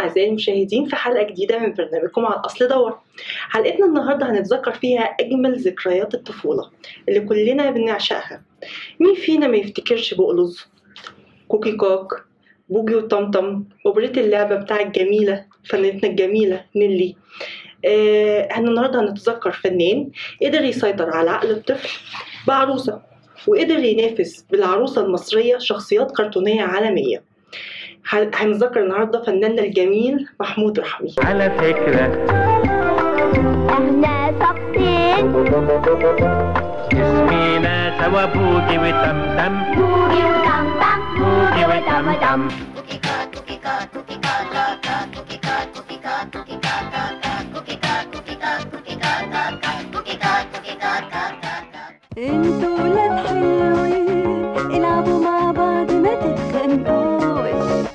أعزائي المشاهدين في حلقة جديدة من برنامجكم على الأصل دور حلقتنا النهاردة هنتذكر فيها أجمل ذكريات الطفولة اللي كلنا بنعشقها مين فينا ما يفتكرش بقلوز كوكي كوك بوجي وطمطم وبريت اللعبة بتاع الجميلة فنانتنا الجميلة نيلي آه، احنا النهارده هنتذكر فنان قدر يسيطر على عقل الطفل بعروسة وقدر ينافس بالعروسة المصرية شخصيات كرتونية عالمية ه- هنتذكر النهارده فناننا الجميل محمود رحمي على فكرة احنا شخصين اسمينا سوا بوجي وتمتم بوجي وطمطم بوجي وتمتم انتوا ولاد حلوين العبوا مع بعض ما تتخانقوش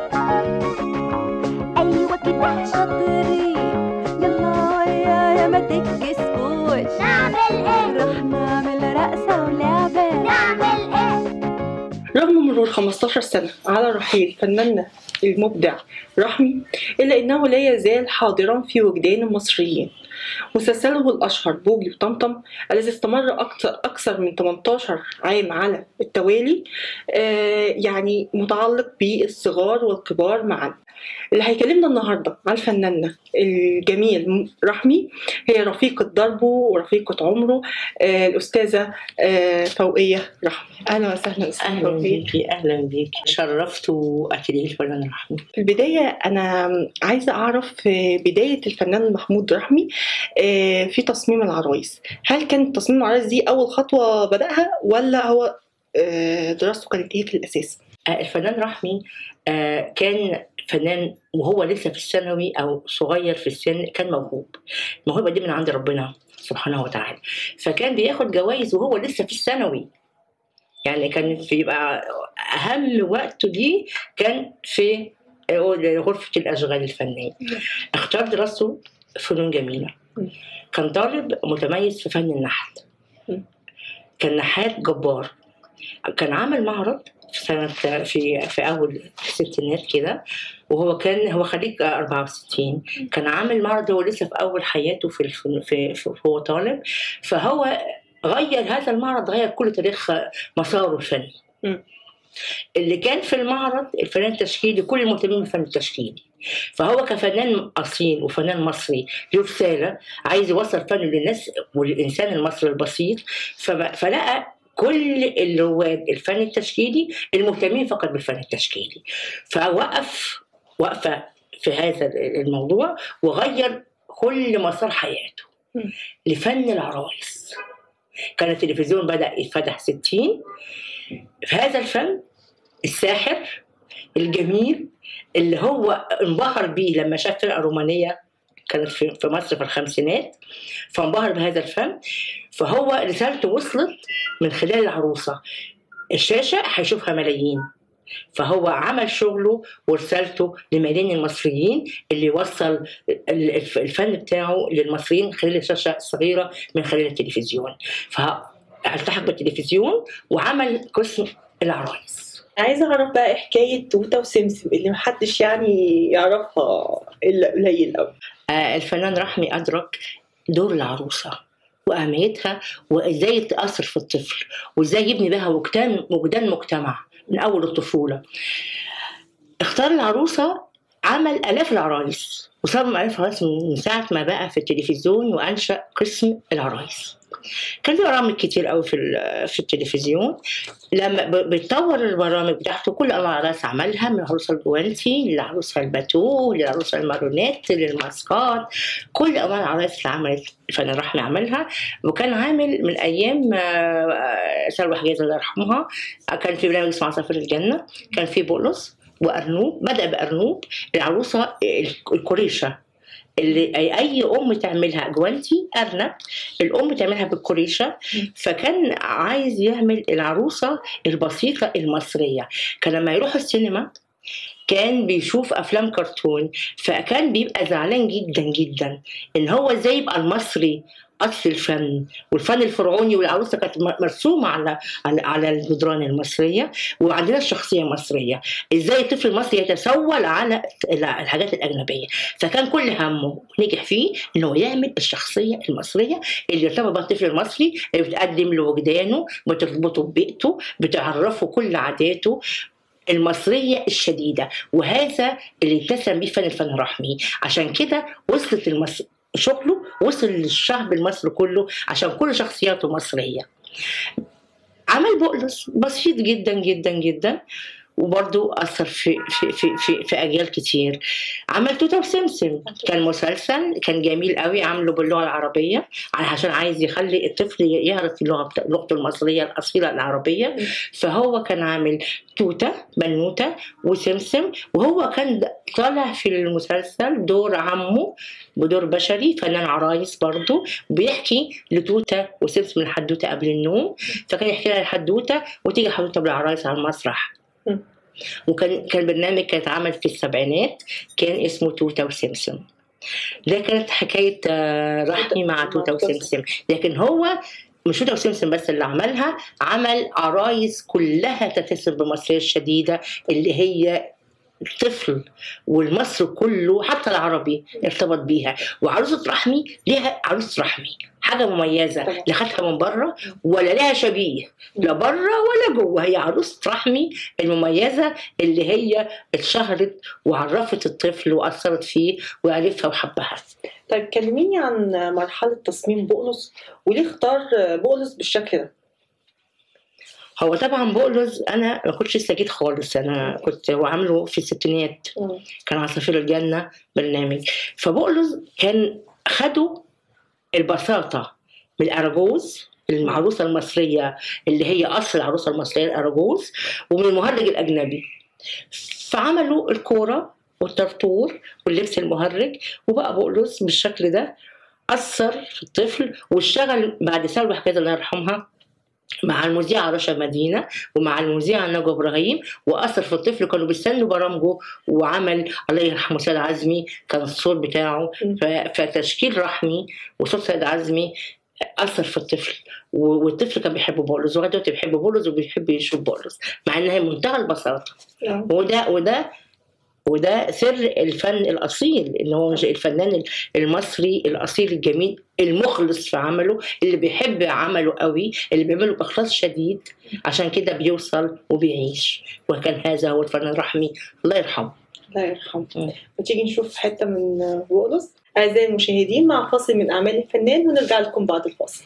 ايوه كده شاطرين يلا يا يا ما تتكسفوش نعمل ايه رح نعمل رقصة ولعبة نعمل ايه رغم مرور 15 سنة على رحيل فناننا المبدع رحمي إلا أنه لا يزال حاضرا في وجدان المصريين مسلسله الأشهر بوجي وطمطم الذي استمر أكثر, أكثر من 18 عام على التوالي آه، يعني متعلق بالصغار والكبار معا اللي هيكلمنا النهارده عن فناننا الجميل رحمي هي رفيقة دربه ورفيقة عمره آه، الأستاذة آه، فوقية رحمي أهلا وسهلا أستاذة اهلا فوقية بيكي اهلا بيكي شرفت واتليه الفنان رحمي في البداية أنا عايزة أعرف في بداية الفنان محمود رحمي آه، في تصميم العرايس هل كانت تصميم العرايس دي أول خطوة بدأها ولا هو آه، دراسته كانت إيه في الأساس؟ آه، الفنان رحمي آه، كان فنان وهو لسه في الثانوي او صغير في السن كان موهوب الموهبه دي من عند ربنا سبحانه وتعالى فكان بياخد جوائز وهو لسه في الثانوي يعني كان في يبقى اهم وقته دي كان في غرفه الاشغال الفنيه اختار دراسته فنون جميله كان طالب متميز في فن النحت كان نحات جبار كان عمل معرض في سنة في في أول الستينات كده وهو كان هو خريج 64 كان عامل معرض هو لسه في أول حياته في الفن- في, في هو طالب فهو غير هذا المعرض غير كل تاريخ مساره الفني مم. اللي كان في المعرض الفنان التشكيلي كل المهتمين بالفن التشكيلي فهو كفنان اصيل وفنان مصري له رساله عايز يوصل فنه للناس والانسان المصري البسيط فب- فلقى كل الرواد الفن التشكيلي المهتمين فقط بالفن التشكيلي فوقف وقفه في هذا الموضوع وغير كل مسار حياته مم. لفن العرايس كان التلفزيون بدأ يتفتح 60 في هذا الفن الساحر الجميل اللي هو انبهر بيه لما شاف فرقة رومانية كانت في في مصر في الخمسينات فانبهر بهذا الفن فهو رسالته وصلت من خلال العروسة الشاشة هيشوفها ملايين فهو عمل شغله ورسالته لملايين المصريين اللي يوصل ال- الف- الفن بتاعه للمصريين خلال الشاشة الصغيرة من خلال التلفزيون فالتحق بالتلفزيون وعمل قسم العرايس عايزة أعرف بقى حكاية توتة وسمسم اللي محدش يعني يعرفها إلا قليل أوي آه، الفنان رحمي أدرك دور العروسة وأهميتها وإزاي تأثر في الطفل وإزاي يبني بها وجدان وجدان مجتمع من أول الطفولة اختار العروسة عمل آلاف العرايس وصمم آلاف العرايس من ساعة ما بقى في التلفزيون وأنشأ قسم العرايس كان في برامج كتير قوي في ال- في التلفزيون لما ب- بتطور البرامج بتاعته كل انواع العرايس عملها من العروسه الجوانتي للعروسه الباتو للعروسه المارونيت للماسكات كل انواع العرايس اللي عملت الفنان رحمي عملها وكان عامل من ايام آه، آه، سلوى حجاز الله يرحمها كان في برنامج اسمه عصافير الجنه كان في بولس وارنوب بدا بارنوب العروسه الكريشه اللي اي أي ام تعملها جوانتي ارنب الام تعملها بالكريشه فكان عايز يعمل العروسه البسيطه المصريه كان لما يروحوا السينما كان بيشوف افلام كرتون فكان بيبقى زعلان جدا جدا ان هو ازاي يبقى المصري اصل الفن والفن الفرعوني والعروسه كانت م- مرسومه على على على الجدران المصريه وعندنا الشخصيه المصريه ازاي الطفل المصري يتسول على الحاجات الاجنبيه فكان كل همه نجح فيه ان هو يعمل الشخصيه المصريه اللي يرتبط بها الطفل المصري اللي بتقدم له وجدانه بتربطه ببيئته بتعرفه كل عاداته المصرية الشديدة وهذا اللي اتسم بيه فن الفن الرحمي عشان كده وصلت المصر شغله وصل للشعب المصري كله عشان كل شخصياته مصرية عمل بؤلس بسيط جدا جدا جدا وبرضه أثر في في في في, في أجيال كتير عمل توتة وسمسم كان مسلسل كان جميل قوي عامله باللغة العربية عشان عايز يخلي الطفل يعرف اللغة بتا- لغته المصرية الأصيلة العربية فهو كان عامل توتة بنوتة وسمسم وهو كان د- طالع في المسلسل دور عمه بدور بشري فنان عرايس برضه بيحكي لتوتة وسمسم الحدوتة قبل النوم فكان يحكي لها الحدوتة وتيجي حدوتة بالعرايس على المسرح مم. وكان كان برنامج كان اتعمل في السبعينات كان اسمه توتة وسمسم ده كانت حكاية آه، رحمي مع توتة وسمسم لكن هو مش توتة وسمسم بس اللي عملها عمل عرايس كلها تتسم بمصرية الشديدة اللي هي الطفل والمصر كله حتى العربي ارتبط بيها وعروسة رحمي ليها عروسة رحمي حاجة مميزة طبعا. لا خدها من بره ولا لها شبيه لا بره ولا جوه هي عروسة رحمي المميزة اللي هي اتشهرت وعرفت الطفل وأثرت فيه وعرفها وحبها طيب كلميني عن مرحلة تصميم بؤلس وليه اختار بؤلس بالشكل ده؟ هو طبعا بقلز انا ما كنتش لسه جيت خالص انا كنت هو عامله في الستينات كان عصافير الجنة برنامج فبقلز كان خدوا البساطة من الأراجوز المعروسة المصرية اللي هي أصل العروسة المصرية الأراجوز ومن المهرج الأجنبي فعملوا الكورة والطرطور واللبس المهرج وبقى بقلز بالشكل ده أثر في الطفل واشتغل بعد سلوى حكاية الله يرحمها مع المذيعة رشا مدينة ومع المذيعة نجوى إبراهيم وأثر في الطفل كانوا بيستنوا برامجه وعمل الله يرحمه سيد عزمي كان الصوت بتاعه ف- فتشكيل رحمي وصوت سيد عزمي أثر في الطفل و- والطفل كان بيحب بولز لغاية دلوقتي بيحب بولز وبيحب يشوف بولز مع إنها منتهى البساطة وده وده وده سر الفن الاصيل ان هو الفنان المصري الاصيل الجميل المخلص في عمله اللي بيحب عمله قوي اللي بيعمله باخلاص شديد عشان كده بيوصل وبيعيش وكان هذا هو الفنان الرحمي الله يرحمه الله يرحمه مم. وتيجي نشوف حتة من بؤلس أعزائي المشاهدين مع فاصل من أعمال الفنان ونرجع لكم بعد الفاصل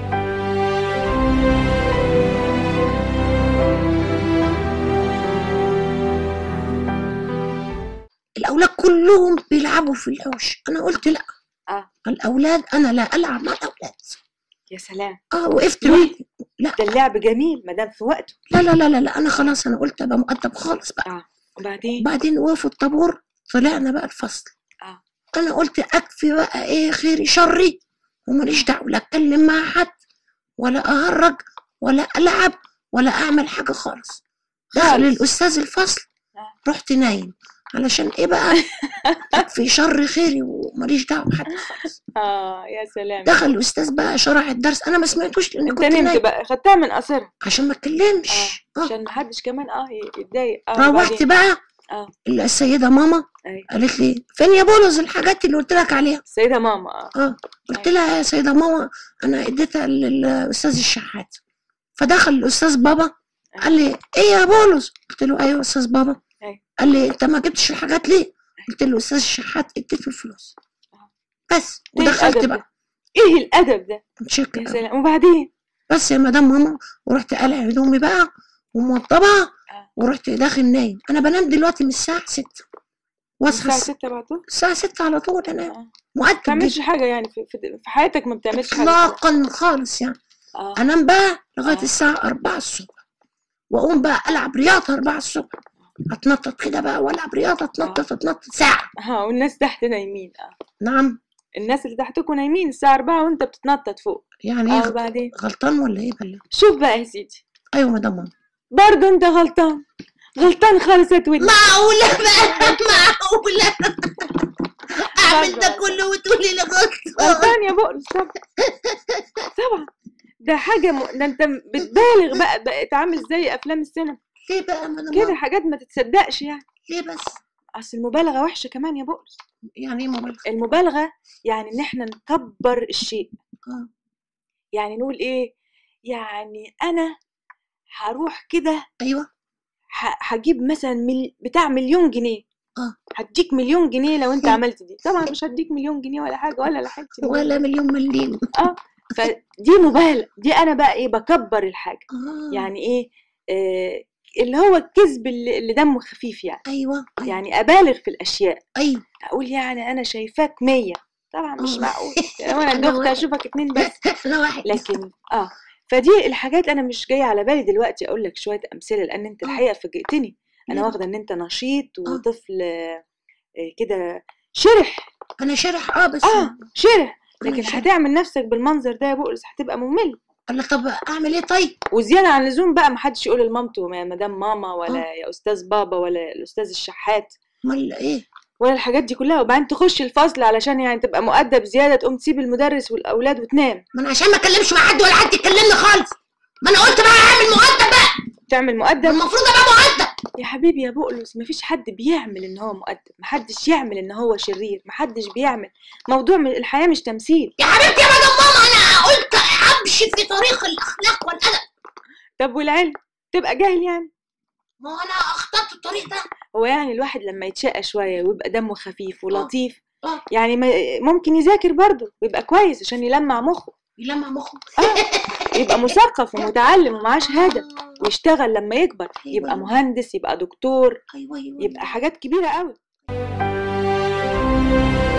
الأولاد كلهم بيلعبوا في الحوش أنا قلت لا آه. الأولاد أنا لا ألعب مع الأولاد يا سلام اه وقفت لوحدي لا ده اللعب جميل ما دام في وقته لا لا لا لا, لا أنا خلاص أنا قلت أبقى مؤدب خالص بقى اه وبعدين وبعدين وقفوا الطابور طلعنا بقى الفصل آه. أنا قلت أكفي بقى إيه خيري شري وماليش دعوة لا أتكلم مع حد ولا أهرج ولا ألعب ولا أعمل حاجة خالص دخل خالص. الأستاذ الفصل آه. رحت نايم علشان إيه بقى أكفي شر خيري وماليش دعوة بحد خالص اه يا سلام دخل الاستاذ بقى شرح الدرس انا ما سمعتوش لاني انت كنت نمت نايم بقى خدتها من قصرها عشان ما اتكلمش اه اه عشان محدش كمان اه ي- يتضايق اه روحت وبعدين؟ بقى اه السيده ماما ايوه قالت لي فين يا بولز الحاجات اللي قلت لك عليها السيدة ماما اه اه قلت لها يا سيده ماما انا اديتها للاستاذ الشحات فدخل الاستاذ بابا قال لي ايه يا بولز قلت له ايوه يا استاذ بابا أيوة. قال لي انت ما جبتش الحاجات ليه قلت له استاذ الشحات اديته الفلوس بس ايه ودخلت الأدب بقى ده؟ ايه الادب ده شكرا يا سلام وبعدين بس يا مدام ماما ورحت قالع هدومي بقى وموضبة آه. ورحت داخل نايم انا بنام دلوقتي من الساعة 6 واصحى الساعة الس- 6 بعد الظهر؟ الساعة 6 على طول انا اه ما مؤدب بتعملش جدا حاجة يعني في, في, في حياتك ما بتعملش حاجة اطلاقا خالص يعني اه انام بقى لغاية آه. الساعة 4 الصبح واقوم بقى العب رياضة 4 الصبح اتنطط كده بقى والعب رياضة اتنطط اتنطط ساعة اه والناس تحت نايمين اه نعم الناس اللي تحتكم نايمين الساعة 4 وانت بتتنطط فوق يعني اه ايه وبعدين غلطان ولا ايه بلا شوف بقى يا سيدي ايوه مدام ماما برضه انت غلطان غلطان خالص يا تولي معقولة بقى معقولة اعمل ده كله وتقولي لي غلطان غلطان يا بقرص طبعا طبعا ده حاجة م... ده انت بتبالغ بقى بقت عامل زي افلام السينما ليه بقى ما انا كده ما- حاجات ما تتصدقش يعني ليه بس اصل المبالغة وحشة كمان يا بقرص يعني ايه مبالغة المبالغة يعني ان احنا نكبر الشيء آه. يعني نقول ايه يعني انا هروح كده ايوه ه- هجيب مثلا مل... بتاع مليون جنيه آه. هديك مليون جنيه لو انت حلو. عملت دي طبعا مش هديك مليون جنيه ولا حاجه ولا لحقتي ولا مليون مليم اه فدي مبالغه دي انا بقى ايه بكبر الحاجه آه. يعني ايه آه اللي هو الكذب اللي, اللي دمه خفيف يعني ايوه أيوة. يعني ابالغ في الاشياء ايوه اقول يعني انا شايفاك مية طبعا مش آه. معقول لو انا أنا دخت واحد. اشوفك اتنين بس انا واحد لكن اه فدي الحاجات انا مش جايه على بالي دلوقتي اقول لك شويه امثله لان انت آه. الحقيقه فاجئتني انا ليه؟ واخده ان انت نشيط وطفل آه، كده شرح انا شرح اه بس اه شرح لكن شرح. هتعمل نفسك بالمنظر ده يا بؤرس هتبقى ممل قال طب اعمل ايه طيب وزياده عن اللزوم بقى محدش يقول لمامته يا مدام ماما ولا يا استاذ بابا ولا الاستاذ الشحات امال ايه ولا الحاجات دي كلها وبعدين تخش الفصل علشان يعني تبقى مؤدب زياده تقوم تسيب المدرس والاولاد وتنام ما انا عشان ما اكلمش مع حد ولا حد يكلمني خالص ما انا قلت بقى اعمل مؤدب بقى تعمل مؤدب المفروض ابقى مؤدب يا حبيبي يا بقلص مفيش حد بيعمل ان هو مؤدب محدش يعمل ان هو شرير محدش بيعمل موضوع من الحياة مش تمثيل يا حبيبتي يا مدام ماما انا قلت امشي في طريق الاخلاق والادب طب والعلم تبقى جاهل يعني ما هو انا اخترت الطريق ده هو يعني الواحد لما يتشقى شوية ويبقى دمه خفيف ولطيف آه. يعني ما- ممكن يذاكر برضه ويبقى كويس عشان يلمع مخه يلمع مخه اه يبقى مثقف ومتعلم ومعاه شهادة آه. ويشتغل لما يكبر يبقى أيوة. مهندس يبقى دكتور ايوه ايوه يبقى حاجات كبيرة قوي